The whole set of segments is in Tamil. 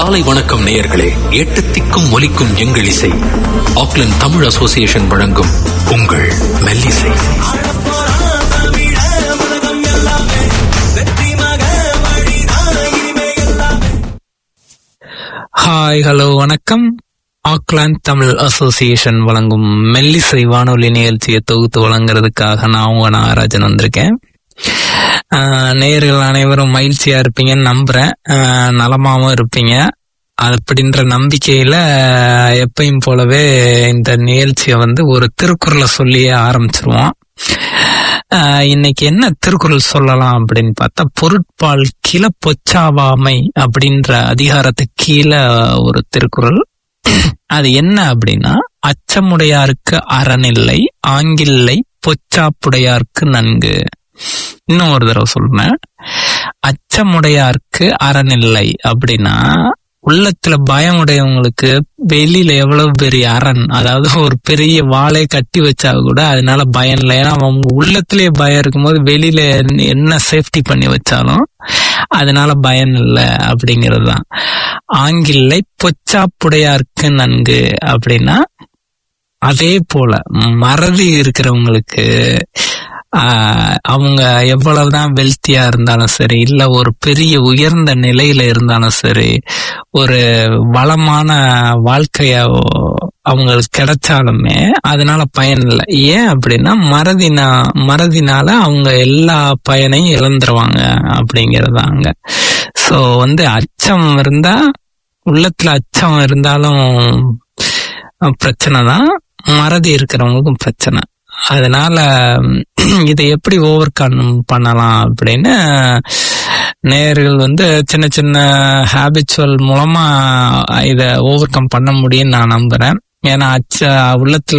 காலை வணக்கம் நேயர்களே எட்டு திக்கும் ஒலிக்கும் எங்கள் இசை ஆக்லாந்து தமிழ் அசோசியேஷன் வழங்கும் உங்கள் மெல்லிசை ஹாய் ஹலோ வணக்கம் ஆக்லாந்து தமிழ் அசோசியேஷன் வழங்கும் மெல்லிசை வானொலி நிகழ்ச்சியை தொகுத்து வழங்குறதுக்காக நான் உங்க நாகராஜன் வந்திருக்கேன் ஆஹ் நேயர்கள் அனைவரும் மகிழ்ச்சியா இருப்பீங்கன்னு நம்புறேன் ஆஹ் நலமாவும் இருப்பீங்க அப்படின்ற நம்பிக்கையில ஆஹ் எப்பயும் போலவே இந்த நிகழ்ச்சியை வந்து ஒரு திருக்குறளை சொல்லியே ஆரம்பிச்சிருவோம் ஆஹ் இன்னைக்கு என்ன திருக்குறள் சொல்லலாம் அப்படின்னு பார்த்தா பொருட்பால் கிள பொச்சாவாமை அப்படின்ற அதிகாரத்துக்கு கீழே ஒரு திருக்குறள் அது என்ன அப்படின்னா அச்சமுடையாருக்கு அறனில்லை ஆங்கில்லை பொச்சாப்புடையார்க்கு நன்கு இன்னும் ஒரு தடவை சொல்றேன் அச்சமுடையாருக்கு அறனில்லை அப்படின்னா உள்ளத்துல பயம் உடையவங்களுக்கு வெளியில எவ்வளவு பெரிய அரண் அதாவது ஒரு பெரிய வாளை கட்டி வச்சா கூட அதனால பயம் இல்லை ஏன்னா அவங்க உள்ளத்திலேயே பயம் இருக்கும்போது வெளியில என்ன சேஃப்டி பண்ணி வச்சாலும் அதனால பயம் இல்லை அப்படிங்கிறது தான் ஆங்கில்லை பொச்சாப்புடையாருக்கு நன்கு அப்படின்னா அதே போல மறதி இருக்கிறவங்களுக்கு ஆஹ் அவங்க எவ்வளவுதான் வெல்த்தியா இருந்தாலும் சரி இல்ல ஒரு பெரிய உயர்ந்த நிலையில இருந்தாலும் சரி ஒரு வளமான வாழ்க்கைய அவங்களுக்கு கிடைச்சாலுமே அதனால பயன் இல்லை ஏன் அப்படின்னா மறதினா மறதினால அவங்க எல்லா பயனையும் இழந்துருவாங்க அப்படிங்கறதாங்க சோ வந்து அச்சம் இருந்தா உள்ளத்துல அச்சம் இருந்தாலும் பிரச்சனை தான் மறதி இருக்கிறவங்களுக்கும் பிரச்சனை அதனால இதை எப்படி ஓவர் கம் பண்ணலாம் அப்படின்னு நேர்கள் வந்து சின்ன சின்ன ஹேபிச்சுவல் மூலமா இதை ஓவர் கம் பண்ண முடியும்னு நான் நம்புறேன் ஏன்னா அச்ச உள்ளத்துல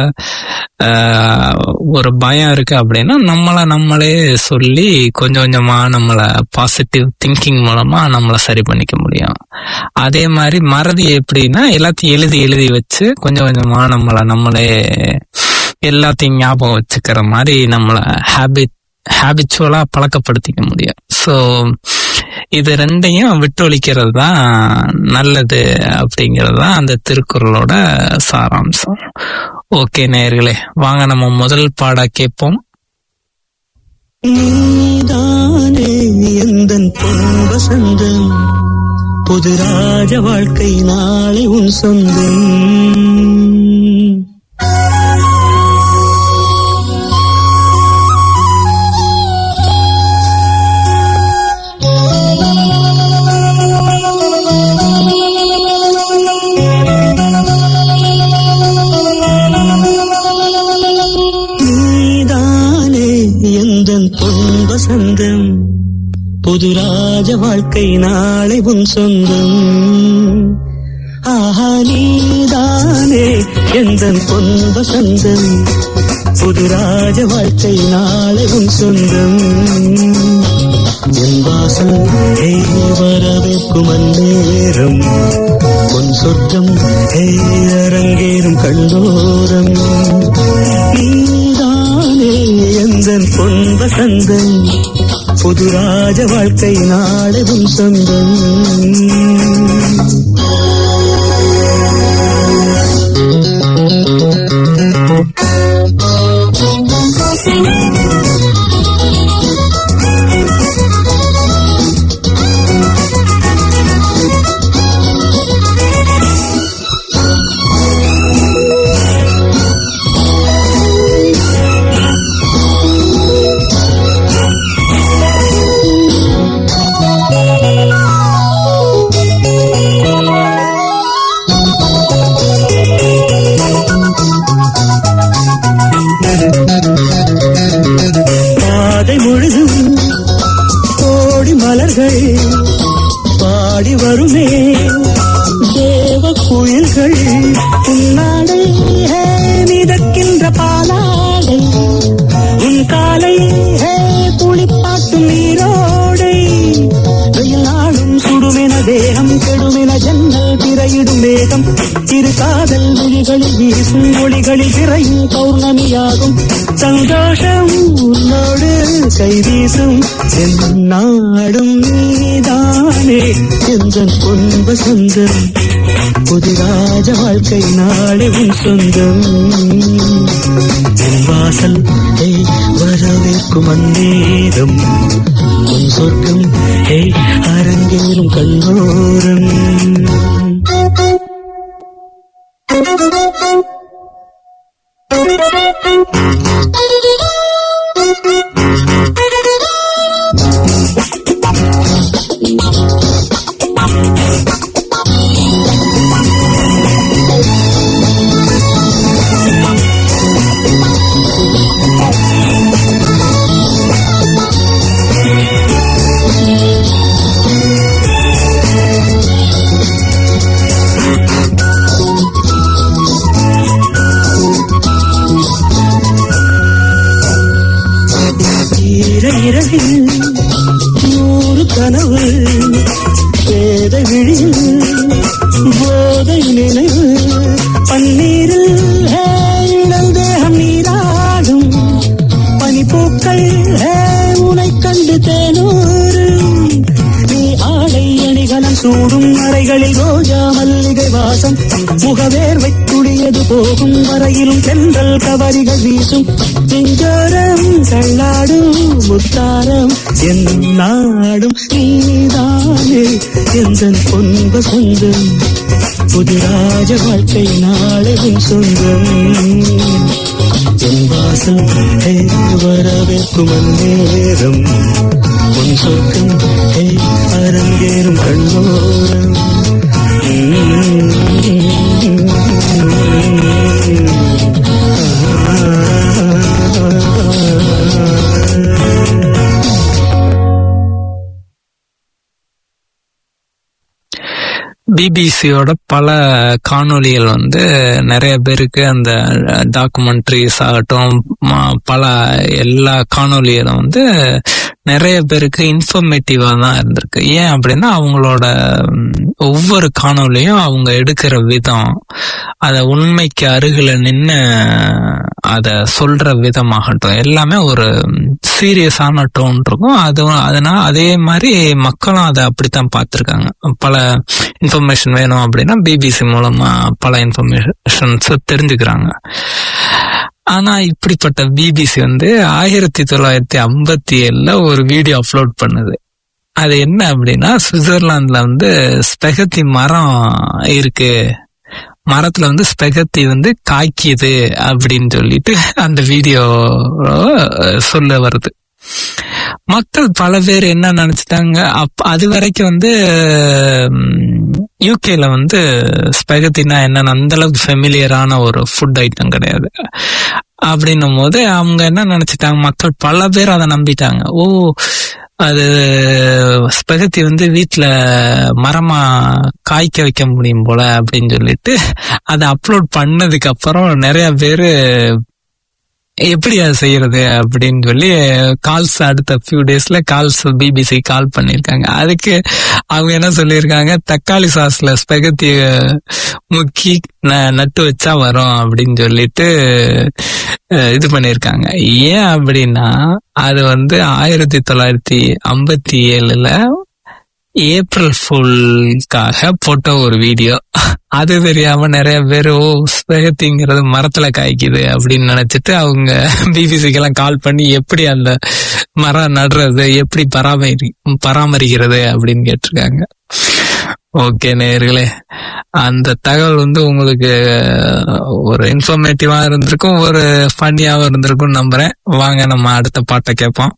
ஒரு பயம் இருக்கு அப்படின்னா நம்மளை நம்மளே சொல்லி கொஞ்சம் கொஞ்சமா நம்மள பாசிட்டிவ் திங்கிங் மூலமா நம்மளை சரி பண்ணிக்க முடியும் அதே மாதிரி மறதி எப்படின்னா எல்லாத்தையும் எழுதி எழுதி வச்சு கொஞ்சம் கொஞ்சமா நம்மளை நம்மளே எல்லாத்தையும் ஞாபகம் வச்சுக்கிற மாதிரி நம்மளை ஹேபிட் ஹேபிச்சுவலா பழக்கப்படுத்திக்க முடியும் ஸோ இது ரெண்டையும் விட்டொழிக்கிறது தான் நல்லது அப்படிங்கிறது தான் அந்த திருக்குறளோட சாராம்சம் ஓகே நேயர்களே வாங்க நம்ம முதல் பாடா கேட்போம் நீதானே எந்தன் பொன் வசந்தம் புது ராஜ வாழ்க்கை நாளை உன் சொந்தம் நீதானே எந்தன் பொன் வசந்தம் புது ராஜ வாழ்க்கை நாளை உன் சொந்தம் ஆஹா நீதானே எந்தன் பொன் வசந்தம் புது ராஜ வாழ்க்கை நாளை உன் சொந்தம் என் வாசல் ஹே வரவேற்கும் அந்நேரம் பொன் சொர்க்கம் ஹே அரங்கேறும் கண்டோரம் நீதானே எந்தன் பொன் வசந்தம் புது ராஜ வாழ்க்கை நாடவும் சொந்தம் பாதை முழுதும் கோடி மலர்கள் பாடி வருமே தேவ குயில்கள் உன்னாடை ஹே, மிதக்கின்ற பாலாடை உன் காலை ஹே, குளிப்பாட்டும் நீரோடை வெயில் நாளும் சுடுமென தேகம் கெடுமென ஜன்னல் திரையிடும் மேகம் திரு காதல் மொழிகளில் வீசும் மொழிகளில் திரையும் பௌர்ணமியாகும் சந்தோஷம் உன்னோடு கை வீசும் என் நாடும் நீதானே எந்தன் பொன்ப சொந்தம் புதிராஜ வாழ்க்கை நாளை உன் சொந்தம் என் வாசல் ஏய் வரவேற்கும் அந்நேரம் உன் சொர்க்கம் ஏய் அரங்கேறும் கண்ணோரம் ஈர இரவில் நூறு கனவு வேத விழியில் போதை நினைவு பன்னீரில் ஹே, இளந்தேகம் நீராடும் பனிப்பூக்கள் ஹே, உனை கண்டு தேனூரும் நீ ஆடை அணிகலம் சூடும் அறைகளில் ரோஜா மல்லிகை வாசம் முகவேர்வை துளியது போகும் வரையிலும் தென்றல் கவரிகள் வீசும் நெஞ்சோரம் தள்ளாடும் முத்தாரம் என் நாடும் நீதானே எந்த பொன்ப சொந்தம் புதிராஜ வாழ்க்கை நாளையும் சொந்தம் என் வாசல் ஹே வரவேற்கும் அந்நேரம் உன் சொர்க்கம் ஹே அரங்கேறும் கண்ணோரம் பிபிசியோட பல காணொளிகள் வந்து நிறைய பேருக்கு அந்த டாக்குமெண்ட்ரிஸ் ஆகட்டும் ம- பல எல்லா காணொளிகளும் வந்து நிறைய பேருக்கு இன்ஃபர்மேட்டிவா தான் இருந்திருக்கு ஏன் அப்படின்னா அவங்களோட ம், ஒவ்வொரு காணொளியும் அவங்க எடுக்கிற விதம் அத உண்மைக்கு அருகில நின்னு அத சொல்ற விதமாகட்டும் எல்லாமே ஒரு சீரியஸான டோன் இருக்கும் அது அதனால அதே மாதிரி மக்களும் அதை அப்படித்தான் பார்த்திருக்காங்க பல இன்ஃபர்மேஷன் வேணும் அப்படின்னா பிபிசி மூலமா பல இன்ஃபர்மேஷன்ஸ் தெரிஞ்சுக்கிறாங்க ஆனா இப்படிப்பட்ட பிபிசி வந்து ஆயிரத்தி தொள்ளாயிரத்தி ஐம்பத்தி ஏழுல ஒரு வீடியோ அப்லோட் பண்ணுது அது என்ன அப்படின்னா சுவிட்சர்லாந்துல வந்து ஸ்பெகத்தி மரம் இருக்கு மரத்துல வந்து ஸ்பெகத்தி வந்து காய்க்குது அப்படின்னு சொல்லிட்டு அந்த வீடியோ சொல்ல வருது மக்கள் பல பேர் என்ன நினைச்சிட்டாங்க அப் அது வரைக்கும் வந்து யூகேல வந்து ஸ்பெகத்தினா என்னன்னு அந்த அளவுக்கு ஃபெமிலியரான ஒரு ஃபுட் ஐட்டம் கிடையாது அப்படின்னும் போது அவங்க என்ன நினைச்சிட்டாங்க மக்கள் பல பேர் அதை நம்பிட்டாங்க ஓ அது ஸ்பெகத்தி வந்து வீட்ல மரமா காய்க்க வைக்க முடியும் போல அப்படின்னு சொல்லிட்டு அதை அப்லோட் பண்ணதுக்கு அப்புறம் நிறைய பேரு எப்படி அதை செய்யறது அப்படின்னு சொல்லி கால்ஸ் அடுத்த ஃபியூ டேஸ்ல கால்ஸ் பிபிசி கால் பண்ணிருக்காங்க அதுக்கு அவங்க என்ன சொல்லியிருக்காங்க தக்காளி சாஸ்ல ஸ்பெகத்தி முக்கி ந- நட்டு வச்சா வரும் அப்படின்னு சொல்லிட்டு அஹ், இது பண்ணிருக்காங்க ஏன் அப்படின்னா அது வந்து ஆயிரத்தி தொள்ளாயிரத்தி ஐம்பத்தி ஏழுல ஏப்ரல் ஃபுல்காக போட்ட ஒரு வீடியோ அது தெரியாம நிறைய பேர் ஓ ஸ்பெகத்திங்கிறது மரத்துல காய்க்குது அப்படின்னு நினைச்சிட்டு அவங்க பிபிசிக்கெல்லாம் கால் பண்ணி எப்படி அந்த மரம் நடுறது எப்படி பராமரி பராமரிக்கிறது அப்படின்னு கேட்டிருக்காங்க ஓகே நேயர்களே அந்த தகவல் வந்து உங்களுக்கு ஒரு இன்ஃபர்மேட்டிவா இருந்திருக்கும் ஒரு ஃபன்னியாவும் இருந்திருக்கும் நம்புறேன் வாங்க நம்ம அடுத்த பாட்டை கேட்போம்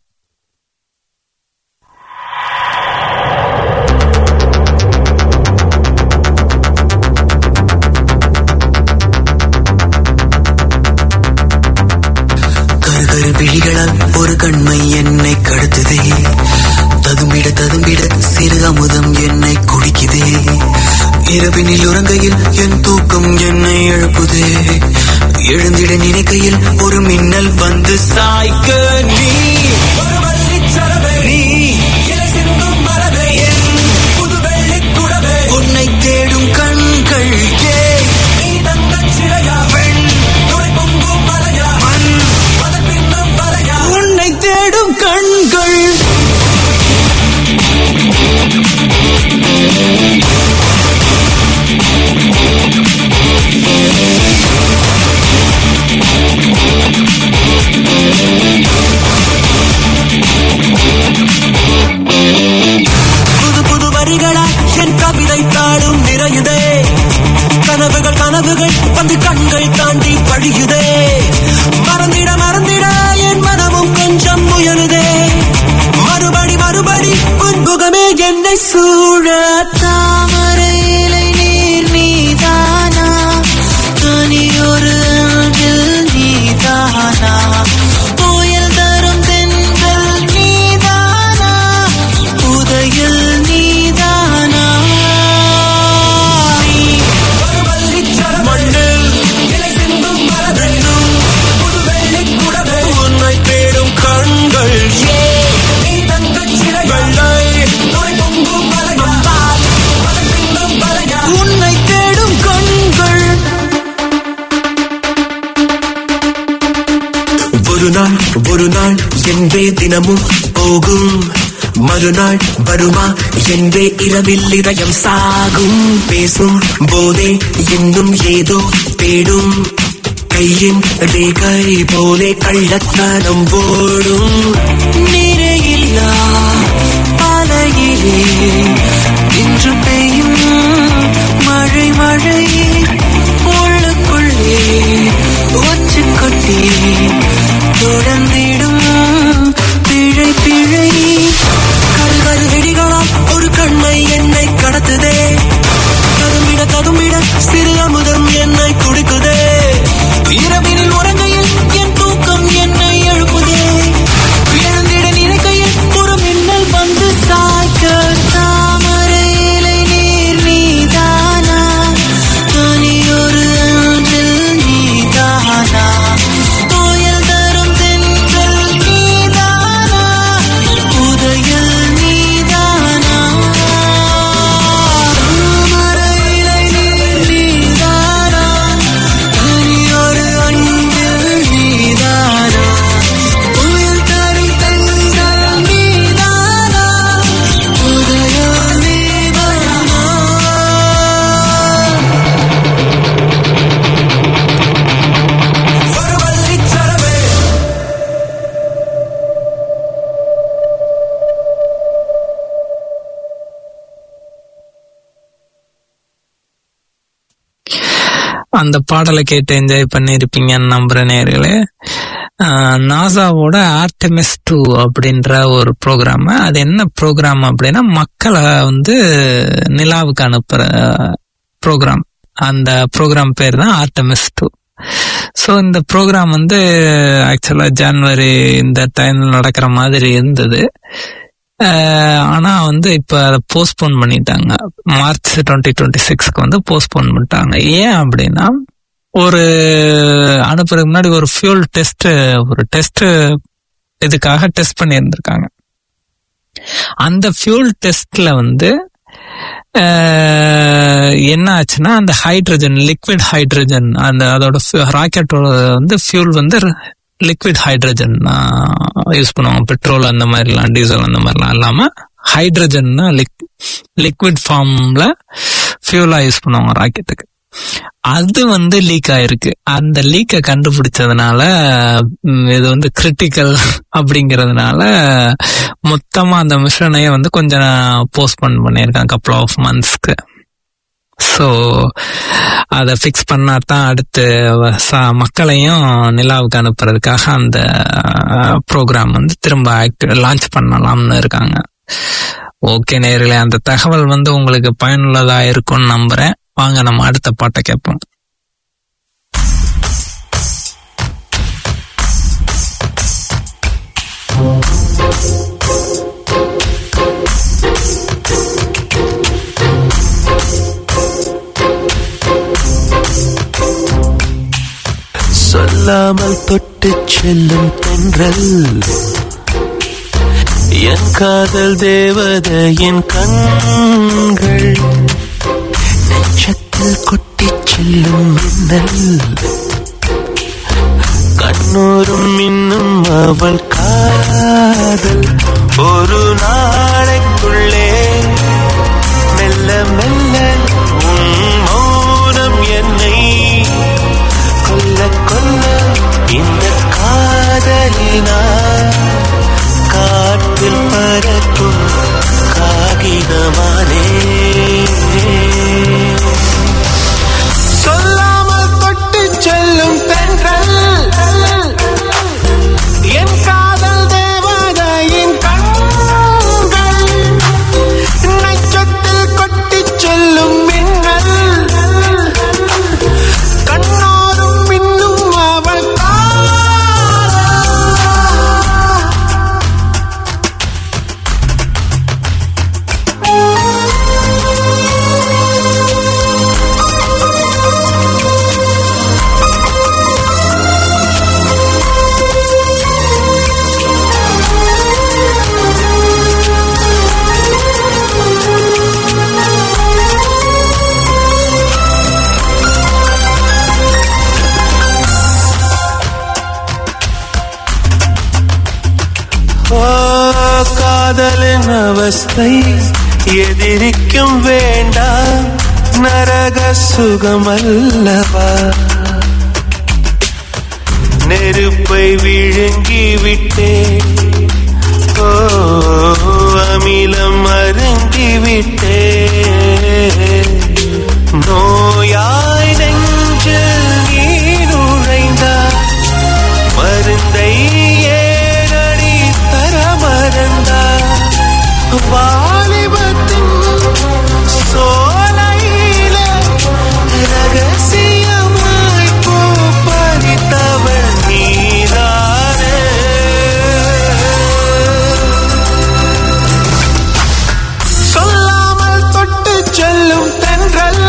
கருகரு விழிகளால் ஒரு கண்மை என்னை கடத்துதே ததும்பிட ததும்பிட சிறு அமுதம் என்னை குடிக்குதே இரவினில் உறங்கையில் என் தூக்கம் என்னை எழுப்புதே எழுந்திட நினைக்கையில் ஒரு மின்னல் வந்து சாய்க்க நீ ஒரு வள்ளிச் சரவே நீ என சிந்தும் மரபே என் புது வெள்ளிக் குடவே உன்னை தேடும் கண்கள் ஏ நீ தங்கச் சிலையா பெண் துணை பொங்கும் மலையா மண் அதன் பின்னும் வலையா உன்னை தேடும் கண்கள் குகமே என்னை சூழ தாமரை இலை நீர் நீதானா தனி ஒரு அன்பில் நீதானா புயல் தரும் தென்றல் நீதானா புதையல் நீதானா மண்ணில் ரெண்டும் உன்னை தேடும் கண்கள் வெள்ளை உன்னை தேடும் கண்கள் ஒரு நாள் ஒரு நாள் என்றே தினமும் போகும் மறுநாள் வருமா என்றே இரவில் இதயம் சாகும் பேசும் போதே இன்னும் ஏதோ தேடும் கையின் ரேகை போலே கள்ளத்தனம் ஓடும் நிறையில்லா அலையிலே இன்று பெய்யும் மழை மழை உள்ளுக்குள்ளே ஒச்சு கொட்டி தொடர்ந்திடும் பிழை பிழை கல்வர் வெடிகளால் ஒரு கண்மை என்னை கடத்துதே கதும்பிட கதும்பிட சிறு அமுதம் என்னை குடிக்குதே இரவினில் உறங்கையில் என் தூக்கம் என்னை எழுப்புதே எழுந்திட நினைக்கையில் ஒரு மின்னல் வந்து சாய்க்க தாமரை இலை நீர் நீதானா தனி ஒரு அன்றில் நீதானா புயல் தரும் தென்றல் நீதானா புதையல் நீதானா தாமரை இலை நீர் நீதானா தனி ஒரு அன்பில் நீதானா புயல் தரும் தென்றல் நீதானா புதையல் நீதானா அந்த பாடலை கேட்டு என்ஜாய் பண்ணியிருப்பீங்கன்னு நம்புற நேர்களே நாசாவோட ஆர்டெமிஸ் டூ அப்படின்ற ஒரு ப்ரோக்ராம் அது என்ன ப்ரோக்ராம் அப்படின்னா மக்களை வந்து நிலாவுக்கு அனுப்புற ப்ரோக்ராம் அந்த ப்ரோக்ராம் பேர் தான் ஆர்டெமிஸ் டூ ஸோ இந்த ப்ரோக்ராம் வந்து ஆக்சுவலாக ஜான்வரி இந்த டைம்ல நடக்கிற மாதிரி இருந்தது அஹ் ஆனா வந்து இப்ப அதை போஸ்ட்போன் பண்ணிட்டாங்க மார்ச் டுவெண்ட்டி டுவெண்ட்டி சிக்ஸ்க்கு வந்து போஸ்ட்போன் பண்ணிட்டாங்க ஏன் அப்படின்னா ஒரு அனுப்புறதுக்கு முன்னாடி ஒரு ஃபியூல் டெஸ்ட் ஒரு டெஸ்ட் இதுக்காக டெஸ்ட் பண்ணியிருந்திருக்காங்க அந்த ஃபியூல் டெஸ்ட்ல வந்து அஹ், என்ன ஆச்சுன்னா அந்த ஹைட்ரஜன் லிக்விட் ஹைட்ரஜன் அந்த அதோட ராக்கெட்டோட வந்து ஃபியூல் வந்து லிக்விட் ஹைட்ரஜன் யூஸ் பண்ணுவாங்க பெட்ரோல் அந்த மாதிரிலாம் டீசல் அந்த மாதிரிலாம் இல்லாம ஹைட்ரஜன்னா லிக்விட் ஃபார்ம்ல ஃபியூலா யூஸ் பண்ணுவாங்க ராக்கெட்டுக்கு அது வந்து லீக் ஆயிருக்கு அந்த லீக்கை கண்டுபிடிச்சதுனால ம், இது வந்து கிரிட்டிக்கல் அப்படிங்கறதுனால மொத்தமா அந்த மிஷனையே வந்து கொஞ்சம் போஸ்ட்போன் பண்ணியிருக்காங்க கப்பல் ஆஃப் மந்த்ஸ்க்கு ஸோ அதை ஃபிக்ஸ் பண்ணா தான் அடுத்து ச- மக்களையும் நிலாவுக்கு அனுப்புறதுக்காக அந்த ப்ரோக்ராம் வந்து திரும்ப ஆக்டிவ் லான்ச் பண்ணலாம்னு இருக்காங்க ஓகே நேர்களே அந்த தகவல் வந்து உங்களுக்கு பயனுள்ளதா இருக்கும்னு நம்புறேன் வாங்க நம்ம அடுத்த பாட்டை கேட்போம் சொல்லாமல் தொட்டு செல்லும் தென்றல் என் காதல் தேவதையின் கண்கள் நெஞ்சத்தில் கொட்டிச் செல்லும் மின்னல் கண்ணூரும் இன்னும் அவள் காதல் ஒரு நாளைக்குள்ளே மெல்ல மெல்ல உன் மௌனம் என்னை கொல்ல கொல்ல இந்த காதலினா காற்றில் பறக்கும் காகிதமானே சொல்லாமல் தொட்டு செல்லும் தென்றல் என் காதல் தேவதையின் கண்கள் காதலின் அவஸ்தை எதிரிக்கும் வேண்டாம் நரக சுகமல்லவா நெருப்பை விழுங்கி விட்டேன் ஓ அமிலம் அருங்கி விட்டேன் நோயாய் நெஞ்சில் நீ நுழைந்தாய் மருந்தை ஏனடி தர மறந்தாய் வாலிபத்தின் சோலையில ரகசியமாய் பூ பறித்தவள் நீதானே சொல்லாமல் தொட்டு செல்லும் தென்றல்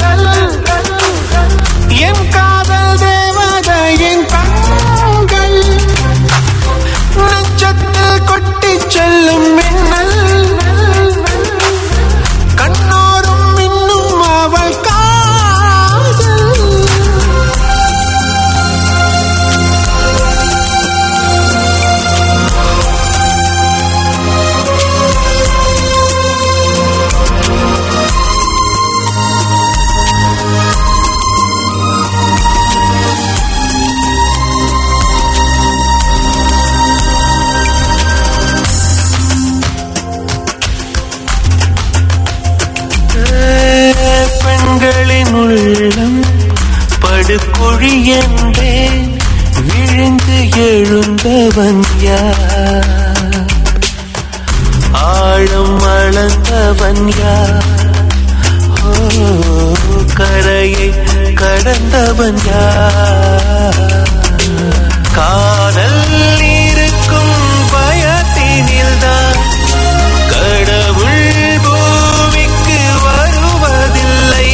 என் காதல் தேவதையின் கண்கள் நெஞ்சத்தில் கொட்டி செல்லும் மின்னல் கண்ணோரும் இன்னும் அவள் காதல் பெண்களின் உள்ளம் படுகுழி என்றே விழுந்து எழுந்தவன் யார் ஆழம் அளந்தவன் யார் ஓ கரையை கடந்தவன் யார் காதல் இருக்கும் பயத்தினில்தான் கடவுள் பூமிக்கு வருவதில்லை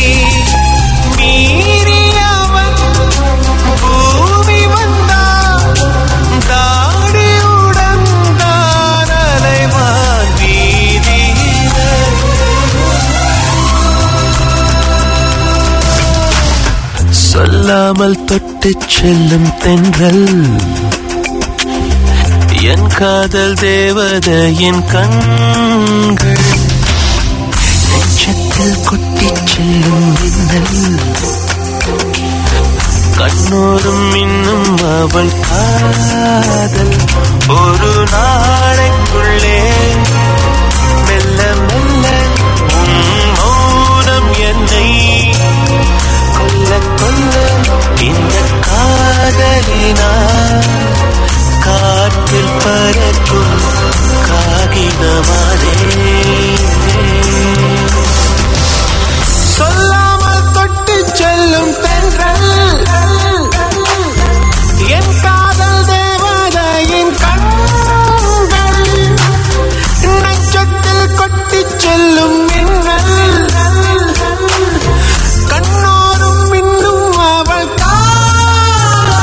மீறியவன் பூமி வந்தான் தாடியுடன் தான் அலைவான் வீதியில சொல்லாமல் தொட்டு செல்லும் தென்றல் என் காதல் தேவதையின் கண்கள் நெஞ்சத்தில் கொட்டி செல்லும் மின்னல் கண்ணோரும் இன்னும் அவள் காதல் ஒரு நாளைக்குள்ளே மெல்ல மெல்ல உன் மௌனம் என்னை கொல்ல கொல்ல இந்த காதலினால் காற்றில் பறக்கும் காகிதமானே சொல்லாமல் தொட்டு செல்லும் தென்றல் என் காதல் தேவதையின் கண்கள் நெஞ்சத்தில் கொட்டி செல்லும் மின்னல் கண்ணோரும் இன்னும் அவள் காதல்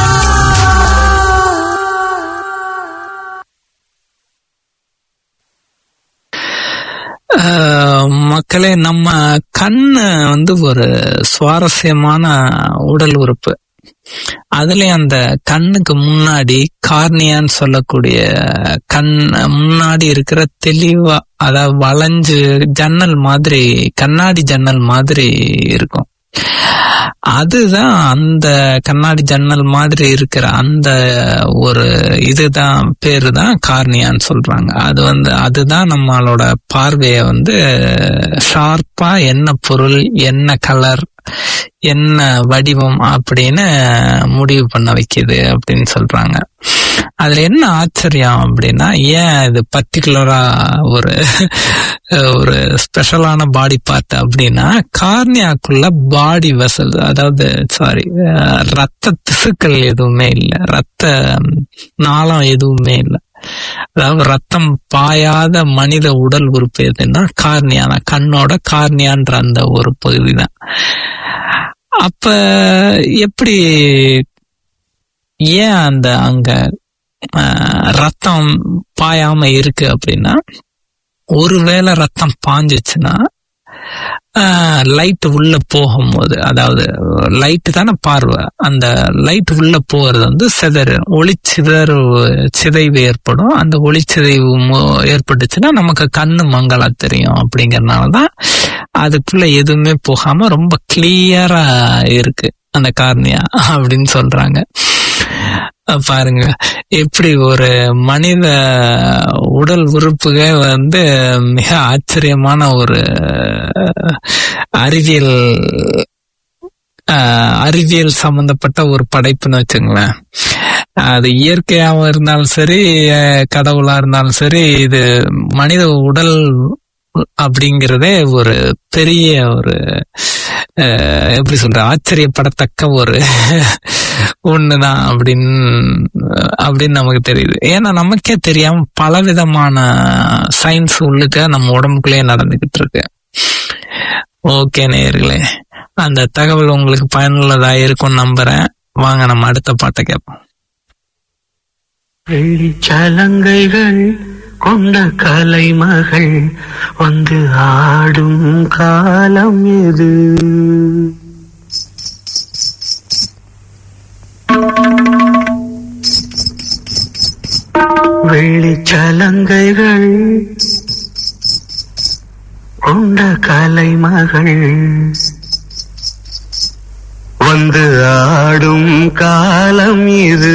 ஆஹ் மக்களே நம்ம கண்ணு வந்து ஒரு சுவாரஸ்யமான உடல் உறுப்பு அதுலயும் அந்த கண்ணுக்கு முன்னாடி கார்னியான்னு சொல்லக்கூடிய கண் முன்னாடி இருக்கிற தெளிவா அதாவது வளைஞ்சு ஜன்னல் மாதிரி கண்ணாடி ஜன்னல் மாதிரி இருக்கும் அதுதான் அந்த கண்ணாடி ஜன்னல் மாதிரி இருக்கிற அந்த ஒரு இதுதான் பேரு தான் கார்னியான்னு சொல்றாங்க அது வந்து அதுதான் நம்மளோட பார்வையை வந்து ஷார்ப்பா என்ன பொருள் என்ன கலர் என்ன வடிவம் அப்படின்னு முடிவு பண்ண வைக்குது அப்படின்னு சொல்றாங்க அதுல என்ன ஆச்சரியம் அப்படின்னா ஏன் இது பர்டிகுலரா ஒரு ஒரு ஸ்பெஷலான பாடி பார்ட் அப்படின்னா கார்னியாக்குள்ள பாடி வெசல் அதாவது சாரி ரத்த திசுக்கள் எதுவுமே இல்லை ரத்த நாளம் எதுவுமே இல்லை அதாவது ரத்தம் பாயாத மனித உடல் உறுப்பு எதுன்னா கார்னியா தான் கண்ணோட கார்னியான்ற அந்த ஒரு பகுதி தான் அப்ப எப்படி ஏன் அந்த அங்க ஆஹ், ரத்தம் பாயாம இருக்கு அப்படின்னா ஒருவேளை ரத்தம் பாஞ்சிச்சுன்னா லைட் உள்ள போகும்போது அதாவது லைட் தானே பார்வை அந்த லைட் உள்ள போறது வந்து சிதறு ஒளி சிதறு சிதைவு ஏற்படும் அந்த ஒளி சிதைவு மு- ஏற்பட்டுச்சுன்னா நமக்கு கண்ணு மங்களா தெரியும் அப்படிங்கறதுனாலதான் அதுக்குள்ள எதுவுமே போகாம ரொம்ப கிளியரா இருக்கு அந்த கார்னியா அப்படின்னு சொல்றாங்க அஹ் பாருங்க எப்படி ஒரு மனித உடல் உறுப்புகள் வந்து மிக ஆச்சரியமான ஒரு அறிவியல் அஹ், அறிவியல் சம்பந்தப்பட்ட ஒரு படைப்புன்னு வச்சுங்களேன் அது இயற்கையாவும் இருந்தாலும் சரி அஹ், கடவுளா இருந்தாலும் சரி இது மனித உடல் அப்படிங்கிறதே ஒரு பெரிய ஒரு அஹ், எப்படி சொல்ற ஆச்சரியப்படத்தக்க ஒரு ஒண்ணுதான் அப்படின்னு அப்படின்னு நமக்கு தெரியுது ஏன்னா நமக்கே தெரியாம பலவிதமான சயின்ஸ் உள்ளுக்க நம்ம உடம்புக்குள்ளேயே நடந்துகிட்டு இருக்கு ஓகே நேயர்களே அந்த தகவல் உங்களுக்கு பயனுள்ளதா இருக்கும் நம்புறேன் வாங்க நம்ம அடுத்த பாட்டை கேட்போம் வெள்ளிச்சலங்கைகள் கொண்ட கலைமகள் வந்து ஆடும் காலம் எது வெள்ளிச்சலங்கைகள் கொண்ட கலைமகள் வந்து ஆடும் காலம் இது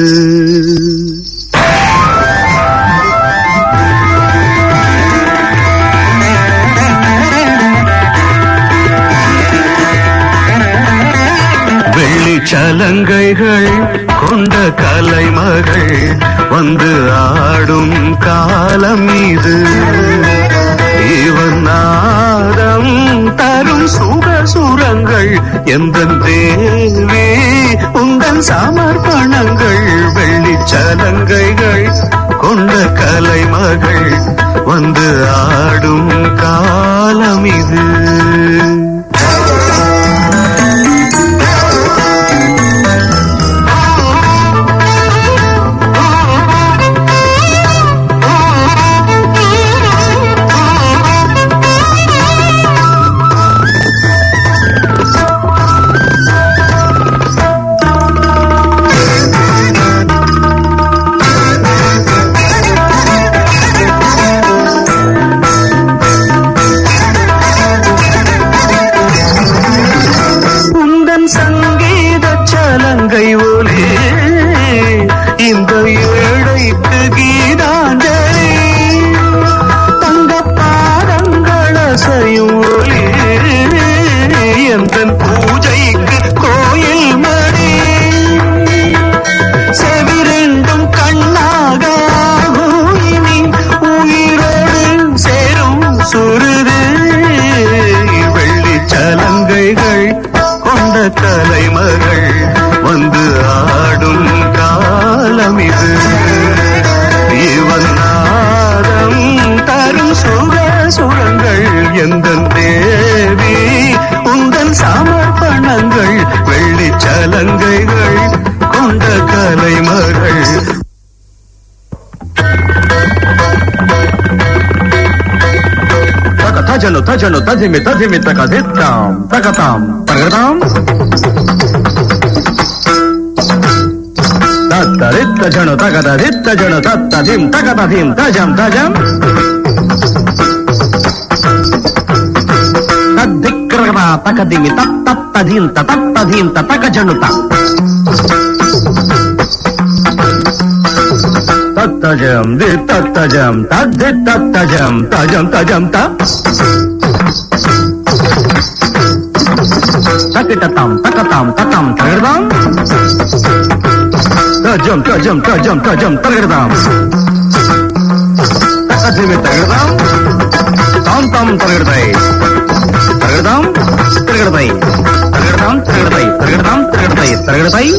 வெள்ளிச்சலங்கைகள் கொண்ட கலைமகள் வந்து ஆடும் காலம் இது இவன் நாதம் தரும் சுக சுரங்கள் எந்த தேவி உங்கள் சமர்ப்பணங்கள் வெள்ளிச்சலங்கைகள் கொண்ட கலைமகள் வந்து ஆடும் காலம் இது உந்தன் சங்கீத சலங்கை ஒலி இந்த ஏழைக்கு கீதாஞ்சலி தங்க பாதங்கள் அசையும் ஒலி எந்தன் பூஜைக்கு கோயில் மணி செவிரெண்டும் கண்ணாக ஆகும் இனி உயிரோடு சேரும் சுருது வெள்ளி சலங்கைகள் கொண்ட தலைமகள் வந்து ஆடும் காலம் இது இவன் நாதம் தரும் சுக சுரங்கள் எந்த தேவி உந்தன் சமர்ப்பணங்கள் வெள்ளி சலங்கைகள் கொண்ட கலைமகள் తక తజను తజను తజిమి తజిమి తక దిత్తాం తకతాం తగదాం తత్త రిత్త జను తగద రిత్త జను తత్త ధిం తగద ధిం తజం తజం తద్దిక్రగద తకదిమి తత్తత్త ధిం తత్త ధిం తక జనుత తత్తజం ది తత్తజం తద్ది తత్తజం తజం తజం త తకిటతాం తకతాం తతాం తగడదాం తజం తజం తజం తజం తగడదాం తకదిమి తగడదాం తాం తాం తగడతాయి తగడదాం తిరగడతాయి తగడదాం తిరగడతాయి తగడదాం తిరగడతాయి తగడతాయి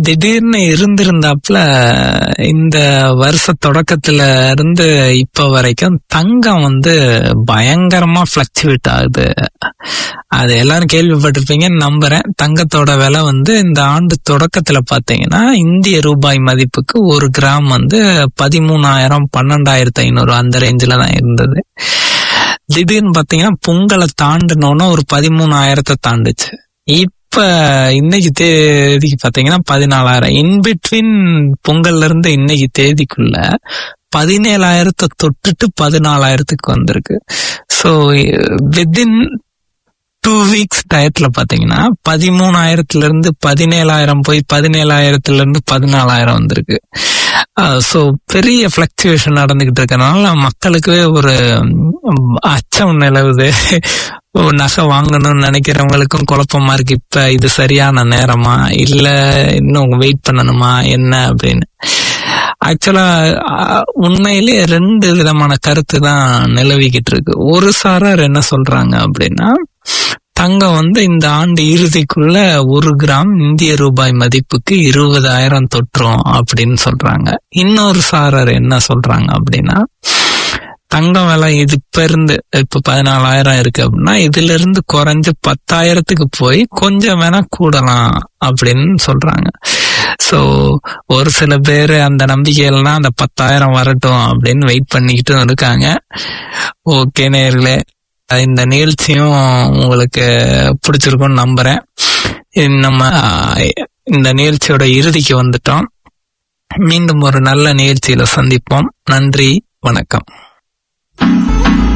திடீர்னு இருந்திருந்தாப்புல இந்த வருஷ தொடக்கத்துல இருந்து இப்ப வரைக்கும் தங்கம் வந்து பயங்கரமா பிளக்சுவேட் ஆகுது அது எல்லாரும் கேள்விப்பட்டிருப்பீங்கன்னு நம்புறேன் தங்கத்தோட விலை வந்து இந்த ஆண்டு தொடக்கத்துல பாத்தீங்கன்னா இந்திய ரூபாய் மதிப்புக்கு ஒரு கிராம் வந்து பதிமூணாயிரம் பன்னெண்டாயிரத்தி ஐநூறு அந்த ரேஞ்சில தான் இருந்தது திடீர்னு பாத்தீங்கன்னா பொங்கலை தாண்டினோன்னு ஒரு பதிமூணாயிரத்தை தாண்டுச்சு இப்ப இன்னைக்கு தேதிக்கு பாத்தீங்கன்னா பதினாலாயிரம் இன்பிட்வீன் பொங்கல்ல இருந்து இன்னைக்கு தேதிக்குள்ள பதினேழாயிரத்தை தொட்டுட்டு பதினாலாயிரத்துக்கு வந்திருக்கு ஸோ வித்தின் டூ வீக்ஸ் டயத்துல பாத்தீங்கன்னா பதிமூணாயிரத்துல இருந்து பதினேழாயிரம் போய் பதினேழாயிரத்துல இருந்து பதினாலாயிரம் வந்திருக்கு ஸோ பெரிய ஃபிளக்சுவேஷன் நடந்துகிட்டு இருக்கறனால மக்களுக்கு ஒரு ம், அச்சம் நிலவுது ஓ, நகை வாங்கணும்னு நினைக்கிறவங்களுக்கும் குழப்பமா இருக்கு இப்ப இது சரியான நேரமா இல்ல இன்னும் வெயிட் பண்ணணுமா என்ன அப்படின்னு ஆக்சுவலா உண்மையிலேயே ரெண்டு விதமான கருத்து தான் நிலவிக்கிட்டு இருக்கு ஒரு சாரார் என்ன சொல்றாங்க அப்படின்னா தங்கம் வந்து இந்த ஆண்டு இறுதிக்குள்ள ஒரு கிராம் இந்திய ரூபாய் மதிப்புக்கு இருபதாயிரம் தொற்றும் அப்படின்னு சொல்றாங்க இன்னொரு சாரர் என்ன சொல்றாங்க அப்படின்னா தங்கம் விலை இது இப்ப இருந்து இப்ப பதினாலாயிரம் இருக்கு அப்படின்னா இதுல இருந்து குறைஞ்சு பத்தாயிரத்துக்கு போய் கொஞ்சம் வேணா கூடலாம் அப்படின்னு சொல்றாங்க சோ ஒரு சில பேர் அந்த நம்பிக்கையிலாம் அந்த பத்தாயிரம் வரட்டும் அப்படின்னு வெயிட் பண்ணிக்கிட்டும் இருக்காங்க ஓகே நேர்களே இந்த நிகழ்ச்சியும் உங்களுக்கு பிடிச்சிருக்கும்னு நம்புறேன் இது நம்ம ஆஹ், இந்த நிகழ்ச்சியோட இறுதிக்கு வந்துட்டோம் மீண்டும் ஒரு நல்ல நிகழ்ச்சியில சந்திப்போம் நன்றி வணக்கம்